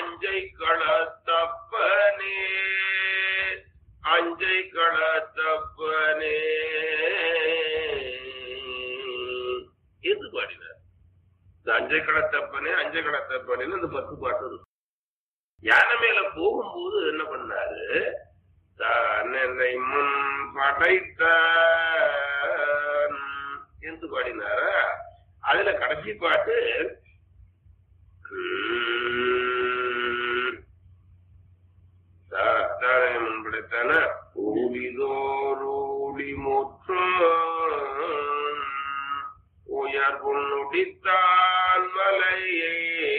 அஞ்சை களத்தப்பனே அஞ்சை களத்தப்பனே என்று பாடினார் இந்த அஞ்சை களத்தப்பனே அஞ்சை களத்தப்பனேன்னு இந்த பத்து பாட்டு இருக்கு யானை மேல போகும்போது என்ன பண்ணாரு தன்னை முன் படைத்த என்று பாடினாரா அதுல கடைசி பாட்டு உம், தன்னை முன் படைத்தன ஊழிதோரோடி முற்றும் உயர் பொன்னுடித்தான் மலையே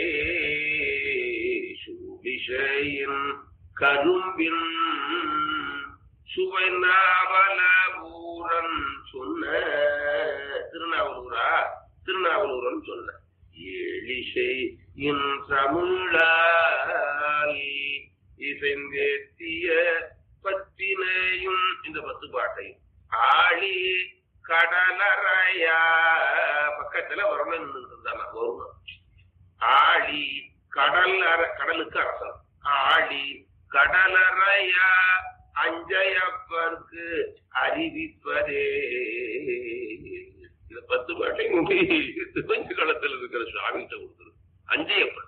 சூடிசையின் கரும்பின் சுவை நாவல ஊரன் சொன்ன திருநாவலூரா திருநாவலூரன் சொன்ன எழிசை இன் தமிழால் இசைந்தேத்திய பத்தினையும் இந்த பத்து பாட்டையும் ஆளி கடலறையா பக்கத்துல வரணும் இருந்தாங்க வருணம் ஆழி கடல் அர- கடலுக்கு அரசன் ஆழி கடலறையா அஞ்சையப்பருக்கு அறிவிப்பதே இந்த பத்து பாட்டை திருவஞ்ச காலத்தில் இருக்கிற சுவாமிகிட்ட கொடுத்துரு அஞ்சையப்பட்டு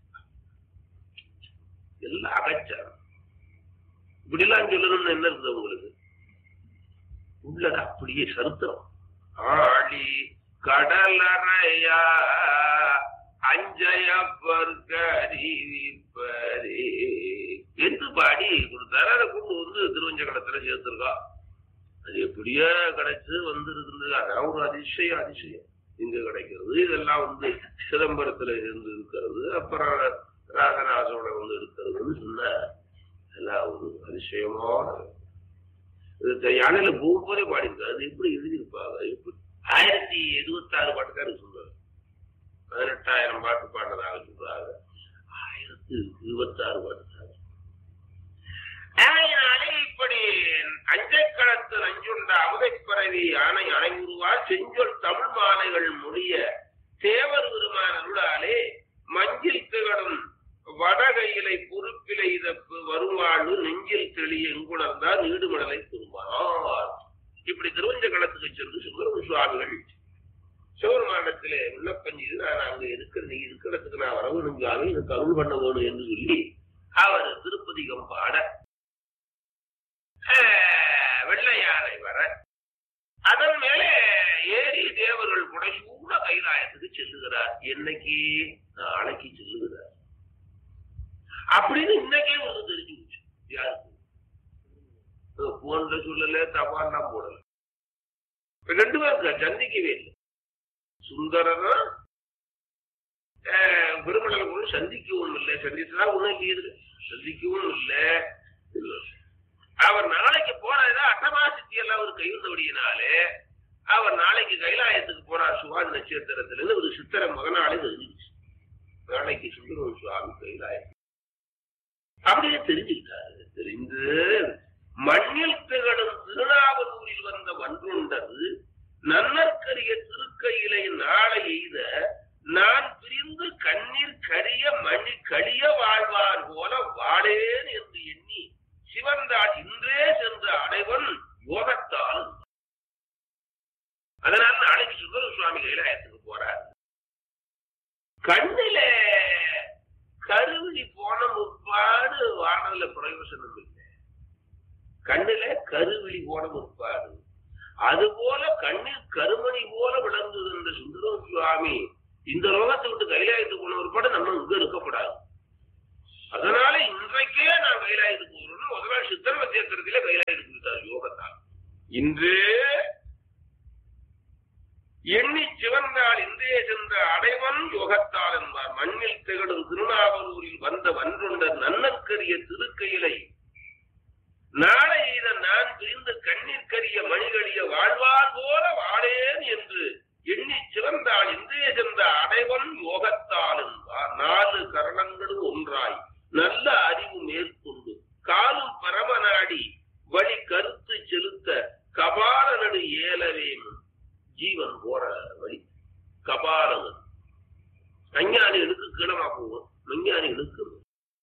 எல்லாம் அகச்சாரம் இப்படிலாம் சொல்லணும்னு என்ன இருக்குது உங்களுக்கு உள்ளது அப்படியே சரித்திரம் ஆழி கடலறையா அஞ்சையப்பருக்கு அறிவிப்பரே என்று பாடி கொடுத்தாரு அதை கொண்டு வந்து திருவஞ்சகலத்துல சேர்த்திருக்கோம் அது எப்படியோ கிடைச்சு வந்து இருந்தது அதான் ஒரு அதிசயம் அதிசயம் இங்க கிடைக்கிறது இதெல்லாம் வந்து சிதம்பரத்துல இருந்து இருக்கிறது அப்புறம் ராகராசோட வந்து இருக்கிறதுன்னு சொன்ன எல்லாம் ஒரு அதிசயமான இது யானையில போகும்போதே பாடியிருக்காரு அது எப்படி எழுதியிருப்பாங்க எப்படி ஆயிரத்தி இருபத்தாறு பாட்டுக்காரு சொல்றாரு பதினெட்டாயிரம் பாட்டு பாடுறதாக சொல்றாங்க ஆயிரத்தி இருபத்தாறு பாட்டுக்காரு ஆகையினாலே இப்படி அஞ்சைக்களத்து நஞ்சுண்ட அமுதைப்பறவை யானை அனைவுருவா செஞ்சொல் தமிழ் மாலைகள் மொழிய தேவர் பெருமான அருளாலே மஞ்சில் திகழும் வடகையிலை பொறுப்பிலை இதப்பு வருவாழ்வு நெஞ்சில் தெளிய எங்குணர்ந்தார் நீடுமடலை திரும்பார் இப்படி திருவஞ்ச களத்துக்கு சென்று சுந்தரம் சுவாமிகள் சிவபெருமானத்திலே விண்ணப்பம் செய்து நான் அங்க இருக்கிற நீ இருக்கிறதுக்கு நான் வர வேணும் சுவாமி எனக்கு அருள் பண்ண வேணும் என்று சொல்லி அவர் திருப்பதிகம் பாட ஆஹ், வெள்ளை யானை வர அதன் மேலே ஏறி தேவர்கள் புடைசூட கைலாயத்துக்கு செல்லுகிறார் என்னைக்கு நாளைக்கு செல்லுகிறார் அப்படின்னு இன்னைக்கே ஒரு தெரிஞ்சு போச்சு யாருக்கு போன்ல சொல்லல தபால்லாம் போடல இப்ப ரெண்டு பேருக்கு சந்திக்கவே இல்லை சுந்தரரும் பெருமடல கூட சந்திக்கவும் இல்லை சந்திச்சதா ஒண்ணும் இல்லையே சந்திக்கவும் இல்லை அவர் நாளைக்கு போறதா அட்டமாசித்தி எல்லாம் அவர் கைவந்தபடியினாலே அவர் நாளைக்கு கைலாயத்துக்கு போறார் சுவாமி நட்சத்திரத்துல இருந்து ஒரு சித்திர மகனாலே தெரிஞ்சிருச்சு நாளைக்கு சுந்தரம் சுவாமி கைலாயம் அப்படியே தெரிஞ்சுக்கிட்டாரு தெரிந்து மண்ணில் திகழும் திருநாவலூரில் வந்த வன்றுண்டது நன்னற்கரிய திருக்கையிலை நாளை எய்த நான் பிரிந்து கண்ணீர் கரிய மணி கழிய வாழ்வார் போல வாழேன் என்று எண்ணி சிவந்தாள் இன்றே சென்று அடைவன் யோகத்தால் அதனால நாளைக்கு சுந்தர சுவாமி கைலாயத்துக்கு போறார் கண்ணில கருவிழி போன முற்பாடு வாழ்றதுல பிரயோசனம் இல்லை கண்ணுல கருவிழி போன முற்பாடு அதுபோல கண்ணில் கருமணி போல விளங்குகின்ற சுந்தர சுவாமி இந்த லோகத்தை விட்டு கைலாயத்துக்கு போன ஒருபாடு நம்ம இங்க இருக்கப்படாது அதனால இன்றைக்கே நான் கைலாயத்துக்கு போறோம்னு முதல் நாள் சித்தர்வ தேத்திரத்திலே கைலாயத்துக்கு விட்டார் யோகத்தால் இன்றே எண்ணி சிவந்தால் இன்றைய சென்ற அடைவன் யோகத்தால் என்பார் மண்ணில் திகழும் திருநாவலூரில் வந்த வன்றுண்ட நன்னற்கரிய திருக்கையிலை நாளை இத நான் பிரிந்து கண்ணீர் கரிய மணிகளிய வாழ்வார் போல வாழேன் என்று எண்ணி சிறந்தால் இன்றைய சென்ற அடைவன் யோகத்தால் என்பார் நாலு கரணங்களும் ஒன்றாய் நல்ல அறிவு மேற்கொண்டு காலும் பரமநாடி வழி கருத்து செலுத்த கபால நடு ஏலவேனும் ஜீவன் போற வழி கபாலங்கள் அஞ்ஞானிகளுக்கு கீழமா போகும் விஞ்ஞானிகளுக்கு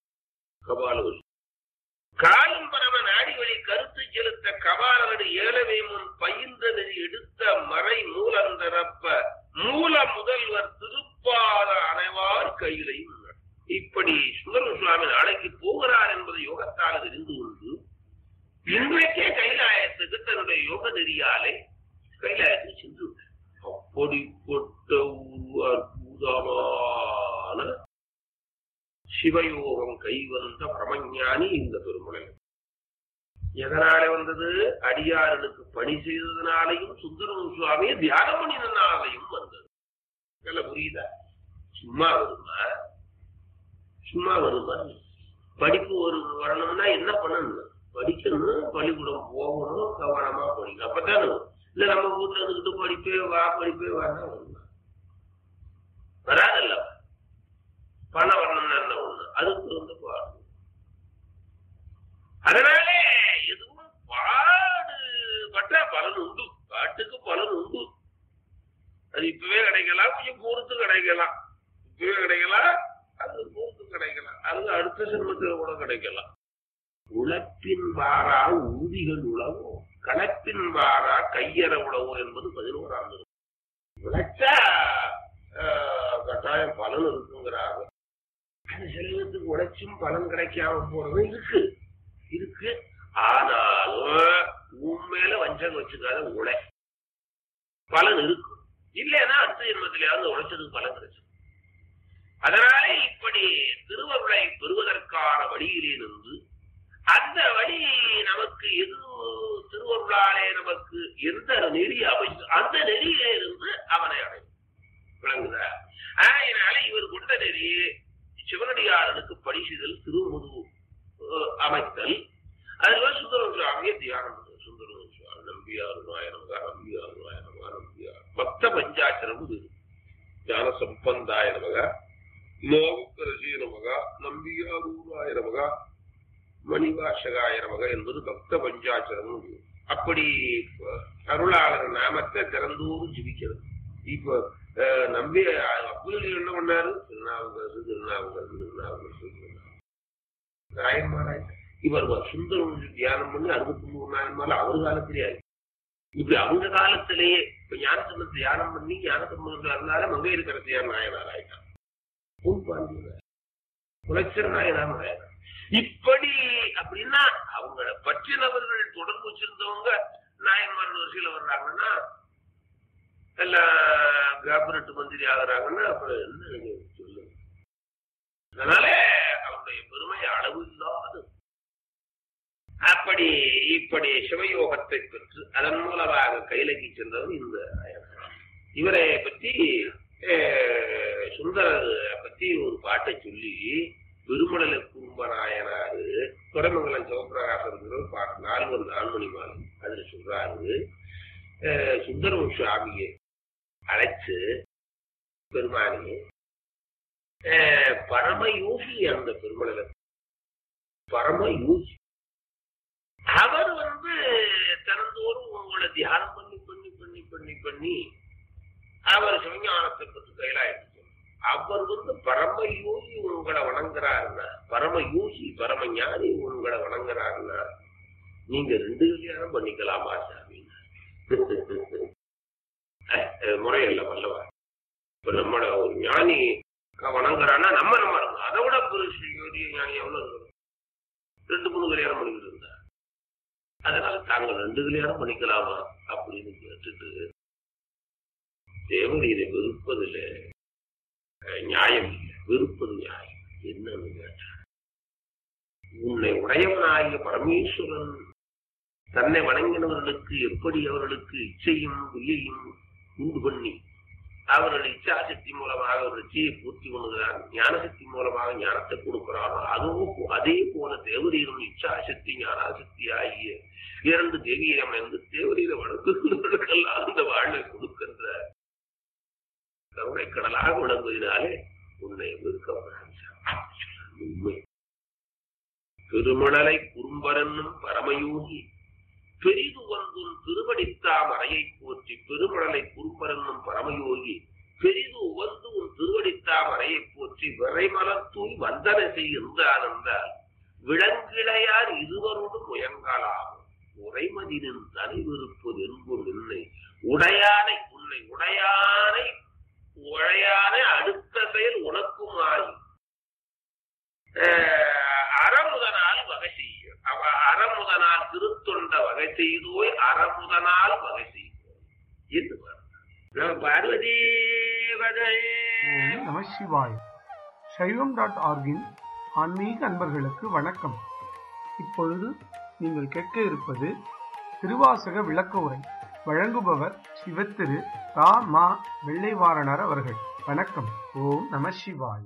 கபாலவலி காலும் பரம நாடி வழி கருத்து செலுத்த கபாலவடி ஏலவே முன் பயின்ற நெறி எடுத்த மறை மூலந்தரப்ப மூல முதல்வர் திருப்பாத அனைவார் கையிலையும் இப்படி சுந்தர சுவாமி நாளைக்கு போகிறார் என்பதை யோகத்தால் தெரிந்து கொண்டு இன்றைக்கே கைலாயத்துக்கு தன்னுடைய யோக நெறியாலே கைலாயத்துக்கு சென்று விட்டார். அப்படிப்பட்ட ஒரு அற்புதமான சிவயோகம் கைவந்த பிரமஞானி இந்த பெருமுனை எதனால வந்தது அடியார்களுக்கு பணி செய்ததுனாலையும் சுந்தரம் சுவாமியை தியானம் பண்ணினதுனாலையும் வந்தது நல்லா புரியுதா சும்மா வருமா சும்மா வருமா படிப்பு ஒரு வரணும்னா என்ன பண்ணணும் படிக்கணும் பள்ளிக்கூடம் போகணும் கவனமா படிக்கணும் அப்பதானே வரும். இல்ல நம்ம வீட்டுல இருந்துகிட்டு படிப்பே வா படிப்பே வான்னா வருமா வராதல்ல பணம் வரணும்னா என்ன ஒண்ணு அதுக்கு வந்து பாடணும் அதனாலே எதுவும் பாடு பட்டா பலன் உண்டு பாட்டுக்கு பலன் உண்டு அது இப்பவே கிடைக்கலாம் கொஞ்சம் பொறுத்து கிடைக்கலாம் இப்பவே கிடைக்கலாம் அது பொறுத்து கிடைக்கலாம் அது அடுத்த ஜென்மத்தில் கூட கிடைக்கலாம் உழைப்பின் வாரா ஊதிகள் உழவோ கணப்பின் வாரா கையற உழவோ என்பது பதினோராம் திருக்குறள். உழைச்சா ஆஹ், கட்டாயம் பலன் இருக்குங்கிறாங்க அது செல்வத்துக்கு உழைச்சும் பலன் கிடைக்காம போறது இருக்கு இருக்கு ஆனாலும் உண்மையில வஞ்சகம் வச்சுக்காத உழை பலன் இருக்கு இல்லைன்னா அடுத்த ஜென்மத்திலேயாவது உழைச்சதுக்கு பலன் கிடைச்சு அதனாலே இப்படி திருவருளை பெறுவதற்கான வழியிலே நின்று அந்த வழி நமக்கு எது திருவருளாலே நமக்கு எந்த நெறி அமைச்சு அந்த நெறியிலே இருந்து அவனை அடையும் விளங்குதா அதனால இவர் கொண்ட நெறி சிவனடியாரனுக்கு படிசுதல் திருமுது அஹ், அமைத்தல் அதுல சுந்தரம் சுவாமியை தியானம் பண்ணுறது சுந்தரம் சுவாமி நம்பியார் நாயனமகா நம்பியார் நாயனமகா நம்பியார் பக்த பஞ்சாட்சரம் இது ஞான சம்பந்தாய நமகா நோவுக்கரசிய நமகா நம்பியாரூராய நமகா மணிவாசகாய நமகா என்பது பக்த பஞ்சாட்சரம் இது. அப்படி அஹ், அருளாளர் நாமத்தை திறந்தோறும் ஜிபிக்கிறது இப்ப அஹ், நம்பி அப்படி என்ன பண்ணாரு திருநாவுக்கரசு திருநாவுக்கரசு திருநாவுக்கரசு திருநாவுக்கரசு. நாயன்மாராய் இவர் சுந்தரம் தியானம் பண்ணி அறுபத்தி மூணு நாயன்மார் அவர் காலத்திலே ஆயிடுச்சு. இப்படி அவங்க காலத்திலேயே இப்ப ஞானசம்பந்த தியானம் பண்ணி ஞானசம்பந்தம் இருந்தால மங்கையரசியார் நாயனார் ஆயிட்டான் பூம்பாண்டியனார் குலச்சர் நாயனார் நாயனார் இப்படி அப்படின்னா அவங்கள பற்றினவர்கள் தொடர்பு வச்சிருந்தவங்க நாயன்மார் வரிசையில வர்றாங்கன்னா எல்லாம் கேபினட் மந்திரி ஆகுறாங்கன்னா அப்புறம் என்ன நீங்க சொல்லுங்க அதனால அவருடைய பெருமை அளவு இல்லாது அப்படி இப்படி சிவயோகத்தை பெற்று அதன் மூலமாக கைலகி சென்றவர் இந்த நாயனார். இவரை பற்றி அஹ், சுந்தரர் பற்றி ஒரு பாட்டை சொல்லி பெருமடல கும்பநாயனாரு துறைமங்கலம் சிவபிரகாசர் பாட்டு நால்வர் நான்மணி மாலை அதுல சொல்றாரு அஹ், சுந்தரம் சுவாமியை அழைச்சு பெருமானி அஹ், பரம யோகி அந்த பெருமடல பரம யோகி அவர் வந்து தினந்தோறும் உங்களை தியானம் பண்ணி பண்ணி பண்ணி பண்ணி பண்ணி அவர் சிவஞானத்தை பற்றி கைலாயத்துக்கு அவர் வந்து பரம யோகி உங்களை வணங்குறாருன்னா பரம யோகி பரம ஞானி உங்களை வணங்குறாருன்னா நீங்க ரெண்டு கல்யாணம் பண்ணிக்கலாமா சாமி முறையல்ல வல்லவா இப்ப நம்மள ஒரு ஞானி வணங்குறான்னா நம்ம நம்ம இருக்கணும். அதை விட பெரிய ஞானி எவ்வளவு இருக்கணும்? ரெண்டு மூணு கல்யாணம் பண்ணிக்கிட்டு இருந்தா அதனால தாங்கள் ரெண்டு கல்யாணம் பண்ணிக்கலாமா அப்படின்னு கேட்டுட்டு தேவன் இதை வெறுப்பதில் நியாயம் இல்லை வெறுப்பது நியாயம் என்னன்னு கேட்டா உன்னை உடையவனாகிய பரமேஸ்வரன் தன்னை வணங்கினவர்களுக்கு எப்படி அவர்களுக்கு இச்சையும் பொய்யையும் உண்டு பண்ணி அவர்கள் இச்சாசக்தி மூலமாக ஒரு இச்சையை பூர்த்தி பண்ணுகிறான் ஞானசக்தி மூலமாக ஞானத்தை கொடுக்கிறானோ அதுவும் போ- அதே போல தேவரீரும் இச்சாசக்தி ஞானாசக்தி ஆகிய இரண்டு தேவியம் என்று தேவரீரை வணங்குகிறவர்களுக்கெல்லாம் அந்த வாழ்வை கொடுக்கின்ற கருணை கடலாக விளங்குவதனாலே உன்னை வெறுக்க உண்மை திருமணலை குறும்பரன்னும் பரமயோகி பெரிது வந்தும் திருவடித்தாம் அறையை போற்றி பெருமணலை குறும்பரன்னும் பரமயோகி பெரிது உவந்து உன் திருவடித்தாம் அறையை போற்றி விரைமலர் தூய் வந்தனை செய் என்றால் என்றால் விளங்கிளையார் இருவரோடு முயங்கலாகும் உரைமதினின் தனிவிருப்பது என்பது இல்லை உடையானை உன்னை உடையானை உழையானை அடுத்த செயல் உனக்கும் ஆயும் அறமுதனால் வகை செய்யும் அவ அறமுதனால் திருத்தொண்ட வகை செய்தோய் அறமுதனால் வகை செய்தோய் என்று நம்ம பார்வதி ஓம் நம சிவாய் சைவம் டாட் ஆர்கின் ஆன்மீக அன்பர்களுக்கு வணக்கம் இப்பொழுது நீங்கள் கேட்க இருப்பது திருவாசக விளக்க உரை வழங்குபவர் சிவத்திரு ரா மா வெள்ளைவாரணர் அவர்கள் வணக்கம் ஓம் நம சிவாய்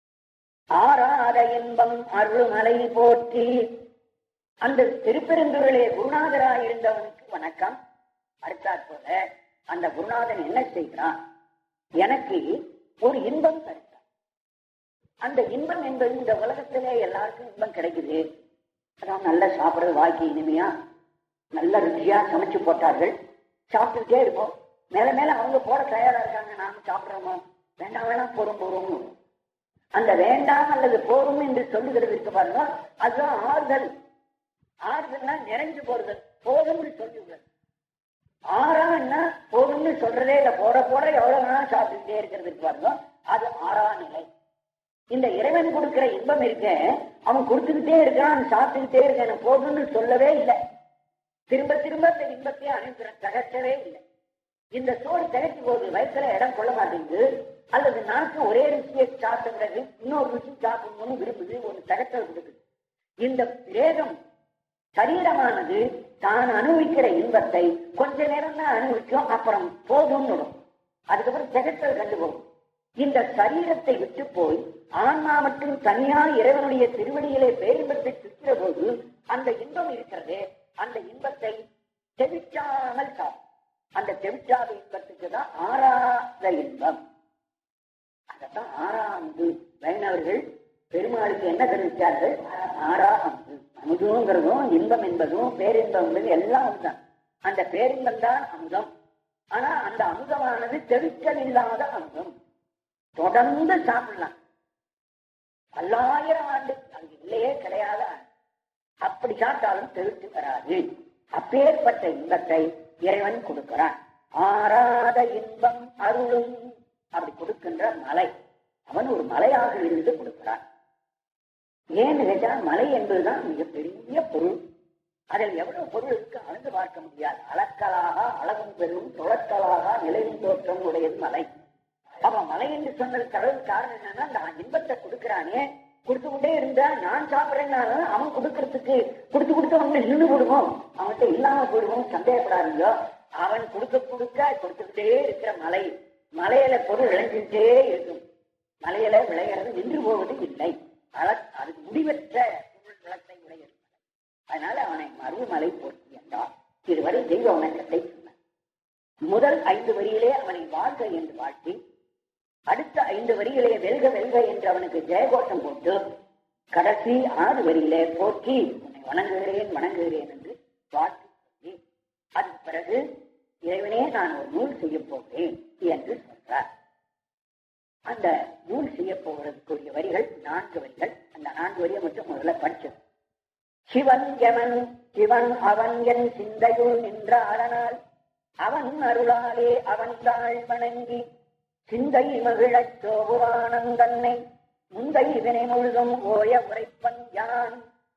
ஆறாத இன்பம் அருள்மலை போற்றி அந்த திருப்பெருந்துருளே குருநாதராய் இருந்தவனுக்கு வணக்கம் அடுத்தாற் போல அந்த குருநாதன் என்ன செய்கிறான் எனக்கு ஒரு இன்பம் தருகிறான் அந்த இன்பம் என்பது இந்த உலகத்திலே எல்லாருக்கும் இன்பம் கிடைக்குது அதான் நல்ல சாப்பிடுறது வாய்க்கு இனிமையா நல்ல ருச்சியா சமைச்சு போட்டார்கள் சாப்பிட்டுட்டே இருப்போம் மேல மேல அவங்க போட தயாரா இருக்காங்க நாம சாப்பிடுறோமோ வேண்டாம் வேணாம் போறோம் போறோம் அந்த வேண்டாம் அல்லது போரும் என்று சொல்லுகிறது இருக்கு பாருங்க அதுதான் ஆறுதல் ஆறுதல்னா நிறைஞ்சு போறது போதும்னு சொல்லுகிறது ஆறான்னா போதும்னு சொல்றதே இல்ல போட போட எவ்வளவு வேணா சாப்பிட்டுட்டே இருக்கிறதுக்கு பாருங்க அது ஆறா நிலை இந்த இறைவன் கொடுக்கிற இன்பம் இருக்க அவன் கொடுத்துக்கிட்டே இருக்கிறான் சாப்பிட்டுக்கிட்டே இருக்கான் போதும்னு சொல்லவே இல்லை திரும்ப திரும்ப இந்த இன்பத்தை அனுப்புற தகச்சவே இல்லை இந்த சோறு திகச்சு போது வயிற்றுல இடம் கொள்ள மாட்டேங்குது அல்லது நாக்கு ஒரே ருசியை சாப்பிட்ட பிறகு இன்னொரு ருசி சாப்பிடணும்னு விரும்புது ஒரு தகச்சல் கொடுக்குது இந்த பிரேகம் சரீரமானது தான் அனுபவிக்கிற இன்பத்தை கொஞ்ச நேரம் தான் அனுபவிக்கும் அப்புறம் போதும்னு விடும் அதுக்கப்புறம் திகச்சல் கண்டு போகும் இந்த சரீரத்தை விட்டு போய் ஆன்மா மற்றும் தனியா இறைவனுடைய திருவடியிலே பேரின்பத்தை சுற்றுற போது அந்த இன்பம் இருக்கிறதே அந்த இன்பத்தை செவிச்சாமல் சாப்பிடும் அந்த செவிச்சாத இன்பத்துக்கு தான் ஆறாத இன்பம் அதத்தான் ஆறாந்து வைணவர்கள் பெருமாளுக்கு என்ன தெரிவித்தார்கள் ஆறா அம்பு அமுதங்கிறதும் இன்பம் என்பதும் பேரின்பம் என்பது எல்லாம் ஒன்றுதான் அந்த பேரின்பம் தான் அமுதம் ஆனா அந்த அமுதமானது தெவிச்சல் இல்லாத அமுதம் தொடர்ந்து சாப்பிடலாம் பல்லாயிரம் ஆண்டு அது இல்லையே கிடையாத ஆண்டு அப்படி சாப்பிட்டாலும் தெவிட்டு வராது அப்பேற்பட்ட இன்பத்தை இறைவன் கொடுக்கிறான் ஆறாத இன்பம் அருளும் அப்படி கொடுக்கின்ற மலை அவன் ஒரு மலையாக இருந்து கொடுக்கிறான் ஏன்னு கேட்டா மலை என்பதுதான் மிகப்பெரிய பொருள் அதில் எவ்வளவு பொருள் இருக்கு அளந்து பார்க்க முடியாது அளக்கலாக அழகும் பெரும் துளக்கலாக நிலையும் தோற்றம் உடையது மலை அவன் மலை என்று சொன்னது கடவுள் காரணம் என்னன்னா அந்த இன்பத்தை கொடுக்கிறானே கொடுத்து கொண்டே இருந்தா நான் சாப்பிடுறேன்னாலும் அவன் கொடுக்கறதுக்கு கொடுத்து கொடுத்து அவன் நின்று போடுவோம் அவன்கிட்ட இல்லாம போடுவோம் சந்தேகப்படாதீங்க அவன் கொடுக்க கொடுக்க கொடுத்துக்கிட்டே இருக்கிற மலை மலையில பொருள் விளைஞ்சுட்டே இருக்கும் மலையில விளையிறது நின்று போவது இல்லை அதுக்கு முடிவற்ற பொருள் விளக்கை உடையது அதனால அவனை மறுமலை போற்றி என்றார் இதுவரை தெய்வ வணக்கத்தை சொன்னார் முதல் ஐந்து வரியிலே அவனை வாழ்க என்று வாழ்த்தி அடுத்த ஐந்து வரியிலே வெல்க வெல்க என்று அவனுக்கு ஜெயகோஷம் போட்டு கடைசி ஆறு வரியிலே போற்றி உன்னை வணங்குகிறேன் வணங்குகிறேன் என்று வாழ்த்து சொல்லி அதுக்கு பிறகு இறைவனே நான் ஒரு நூல் செய்ய போகிறேன் என்று சொல்றார் அந்த நூல் செய்ய போவதற்குரிய வரிகள் நான்கு வரிகள் அந்த நான்கு வரியை மட்டும் முதல்ல படிச்சோம் சிவன் எவன் சிவன் அவன் என் சிந்தையுள் நின்ற அதனால் அவன் அருளாலே அவன் தாழ் வணங்கி சிந்தை மகிழச் சோபுரானந்தன்னை முந்தை வினை முழுதும் ஓய உரைப்பன் யான்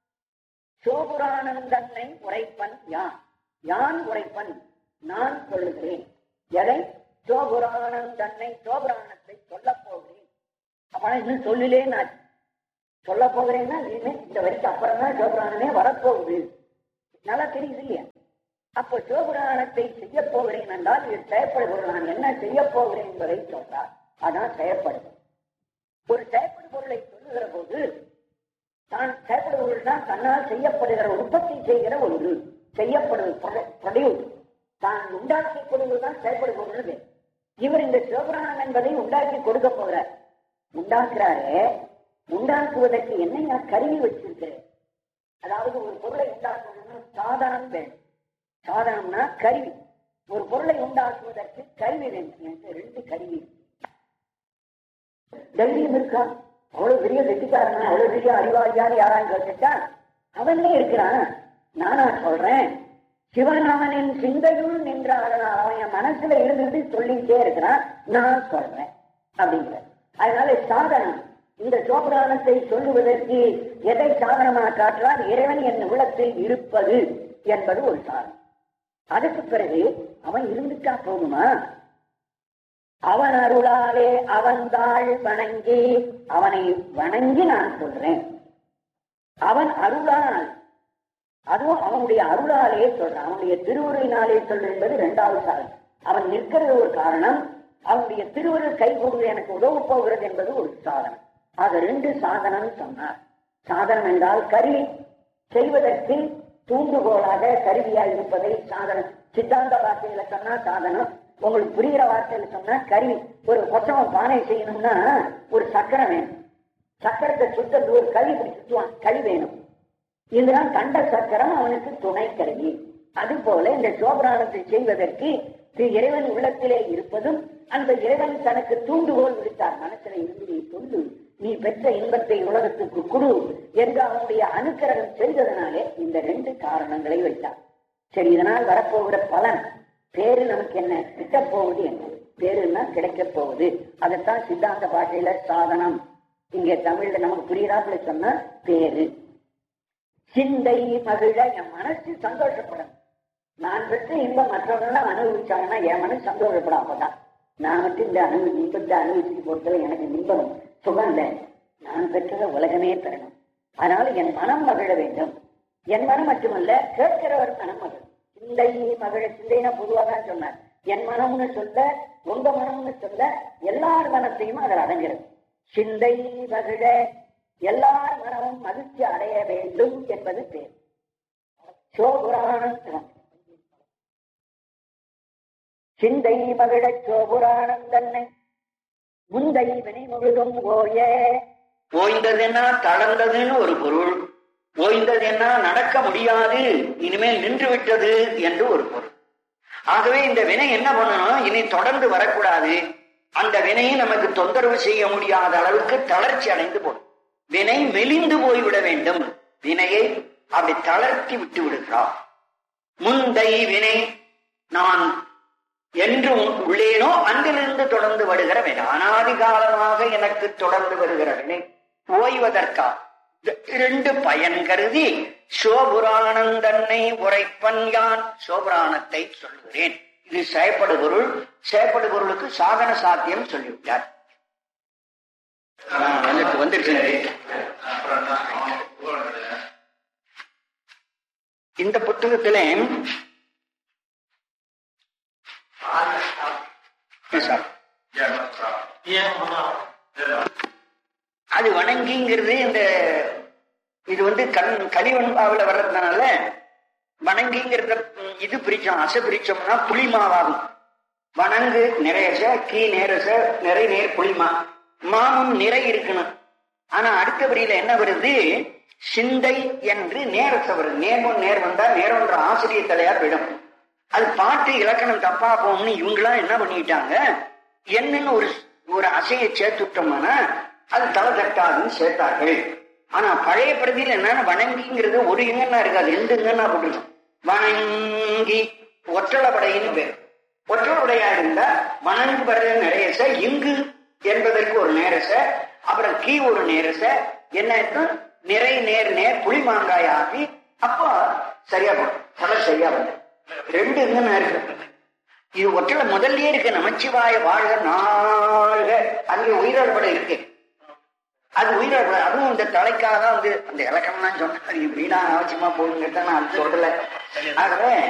சோபுரானந்தன்னை உரைப்பன் யான் யான் உரைப்பன் நான் சொல்லுகிறேன் எதை சோபுரானந்தன்னை சோபுராணத்தை சொல்லப் போகிறேன் அப்ப இன்னும் சொல்லிலே நான் சொல்ல போகிறேன்னா இந்த வரைக்கும் அப்புறம் தான் சோபுராணமே வரப்போகுது நல்லா தெரியுது இல்லையா அப்போ சிவபுராணத்தை செய்ய போகிறேன் என்றால் இது செயற்படுபொருள் நான் என்ன செய்ய போகிறேன் என்பதை சொல்றார் அதான் செயற்படும் ஒரு செயற்படு பொருளை சொல்லுகிற போது தான் செயற்படுபொருள் தான் தன்னால் செய்யப்படுகிற உற்பத்தி செய்கிற ஒன்று செய்யப்படுவது ப்ரொடியூஸ் தான் உண்டாக்கி கொடுவதுதான் செயற்படு பொருள் இவர் இந்த சிவபுராணம் என்பதை உண்டாக்கி கொடுக்க போகிறார் உண்டாக்குறாரே உண்டாக்குவதற்கு என்னையா கருவி வச்சிருக்கிறேன் அதாவது ஒரு பொருளை உண்டாக்கணும்னா சாதனம் வேணும் சாதனம்னா கருவி ஒரு பொருளை உண்டாக்குவதற்கு கருவி வேண்டும் ரெண்டு கருவி தைரியம் இருக்கா அவ்வளவு பெரிய கெட்டிக்காரனா அவ்வளவு பெரிய அறிவாளியான்னு யாரான்னு கேட்டுட்டா அவனே இருக்கிறான் நானா சொல்றேன் சிவன் அவனின் சிந்தையுள் நின்றான் அவன் என் மனசுல இருந்துட்டு சொல்லிட்டே இருக்கிறான் நான் சொல்றேன் அப்படிங்கிற அதனால சாதனம் இந்த சோபராணத்தை சொல்லுவதற்கு எதை சாதனமாக காட்டுறார் இறைவன் என் உள்ளத்தில் இருப்பது என்பது ஒரு சாதனம் அதுக்கு பிறகு அவன் இருந்துட்டா போதுமா அவன் அருளாலே அவன் தாழ் வணங்கி அவனை வணங்கி நான் சொல்றேன் அவன் அருளால் அதுவும் அவனுடைய அருளாலே சொல்றான் அவனுடைய திருவுருளினாலே சொல்ற என்பது இரண்டாவது சாதனம் அவன் நிற்கிறது ஒரு காரணம் அவனுடைய திருவுருள் கைகூடுவது எனக்கு உதவு போகிறது என்பது ஒரு சாதனம் ஆக ரெண்டு சாதனம் சொன்னார் சாதனம் என்றால் கருவி செய்வதற்கு தூண்டுகோலாக கருவியாய் இருப்பதை சாதனம் சித்தாந்த வார்த்தையில சொன்னா சாதனம் உங்களுக்கு புரிகிற வார்த்தையில சொன்னா கருவி ஒரு கொச்சவன் பானை செய்யணும்னா ஒரு சக்கரம் வேணும் சக்கரத்தை சுத்தது ஒரு கழி இப்படி சுத்துவான் கழி வேணும் இதுதான் கண்ட சக்கரம் அவனுக்கு துணை கருவி அதுபோல இந்த சோபராணத்தை செய்வதற்கு திரு இறைவன் உள்ளத்திலே இருப்பதும் அந்த இறைவன் தனக்கு தூண்டுகோல் விடுத்தார் மனசில இருந்து நீ சொல்லு நீ பெற்ற இன்பத்தை உலகத்துக்கு குடு என்று அவனுடைய அனுக்கிரகம் செய்ததனாலே இந்த ரெண்டு காரணங்களை வைத்தார் சரி இதனால் வரப்போகிற பலன் பேரு நமக்கு என்ன கிட்ட போவது என்ன பேருன்னா கிடைக்க போகுது அதைத்தான் சித்தாந்த பாஷையில சாதனம் இங்கே தமிழ்ல நமக்கு புரியுறாப்புல சொன்னா பேரு சிந்தை மகிழ என் மனசு சந்தோஷப்படும் நான் பெற்ற இன்பம் மற்றவர்கள் அனுபவிச்சாங்கன்னா என் மனசு சந்தோஷப்படும் அப்பதான் நான் மட்டும் இந்த அனு இன்பத்தை அனுபவிச்சுட்டு போறதுல எனக்கு இன்பம் சுகம் இல்லை நான் பெற்றதை உலகமே பெறணும் அதனால என் மனம் மகிழ வேண்டும் என் மனம் மட்டுமல்ல கேட்கிறவர் மனம் மகிழும் சிந்தை மகிழ சிந்தைனா பொதுவாக தான் சொன்னார் என் மனம்னு சொல்ல உங்க மனம்னு சொல்ல எல்லார் மனத்தையும் அதில் அடங்கிறது சிந்தை மகிழ எல்லார் மனமும் மகிழ்ச்சி அடைய வேண்டும் என்பது பேர் சோபுராணம் சிந்தை மகிழ சோபுராணம் தன்னை முந்தை வினை முழுதும் ஓய ஓய்ந்ததுன்னா தளர்ந்ததுன்னு ஒரு பொருள் ஓய்ந்ததுன்னா நடக்க முடியாது இனிமேல் நின்று விட்டது என்று ஒரு பொருள் ஆகவே இந்த வினை என்ன பண்ணணும் இனி தொடர்ந்து வரக்கூடாது அந்த வினையை நமக்கு தொந்தரவு செய்ய முடியாத அளவுக்கு தளர்ச்சி அடைந்து போடும் வினை மெலிந்து போய்விட வேண்டும் வினையை அப்படி தளர்த்தி விட்டு விடுகிறார் முந்தை வினை நான் என்று உள்ளேனோ அங்கிலிருந்து தொடர்ந்து வருகிற வினை அனாதி காலமாக எனக்கு தொடர்ந்து வருகிற வினை ஓய்வதற்கா இரண்டு பயன் கருதி சோபுராணம் தன்னை உரைப்பன் யான் சோபுராணத்தை சொல்லுகிறேன் இது செயற்படு பொருள் செயற்படு பொருளுக்கு சாதன சாத்தியம் சொல்லிவிட்டார் எனக்கு வந்துருச்சு இந்த புத்தகத்திலே சார் அது வணங்கிங்கிறது இந்த இது வந்து கண் கலிவன்பாவில் வர்றதுனால வணங்கிங்கிறத இது பிரிச்சோம் அசை பிரிச்சோம்னா புளிமாவாகும் வணங்கு நிறையச கீ நேரச நிறை நேர் புளிமா மாமும் நிறை இருக்கணும் ஆனா அடுத்த வரியில என்ன வருது சிந்தை என்று நேரச வருது நேர்முன் நேர் வந்தா நேரம்ன்ற ஆசிரியர் தலையா போயிடும் அது பாட்டு இலக்கணம் தப்பா போகும்னு இவங்களாம் என்ன பண்ணிட்டாங்க என்னன்னு ஒரு ஒரு அசையை சேர்த்துட்டோம்னா அது தலை தட்டாதுன்னு சேர்த்தார்கள் ஆனா பழைய பிரதியில் என்னன்னா வணங்கிங்கிறது ஒரு இங்கன்னா இருக்காது ரெண்டு இங்கன்னா போட்டுருக்கும் வணங்கி ஒற்றளபடைன்னு பேர் ஒற்றளபடையா இருந்தா வணங்கு வர்ற நிறையச இங்கு என்பதற்கு ஒரு நேரச அப்புறம் கீ ஒரு நேரச என்ன இருக்கும் நிறை நேர் நேர் புளி மாங்காய் ஆகி அப்போ சரியா போடும் தலை சரியா வந்து ரெண்டு இங்கன்னா இருக்கு இது ஒற்றலை முதல்லயே இருக்கு நமச்சிவாய வாழ்க நாள்க அங்கே உயிரோடு இருக்கு அது உயிரோடு அதுவும் இந்த தலைக்காக வந்து அந்த இலக்கணம்லாம் சொன்னா அது வீணா அவசியமா போகுங்கிறத நான் அது சொல்லல ஆகவே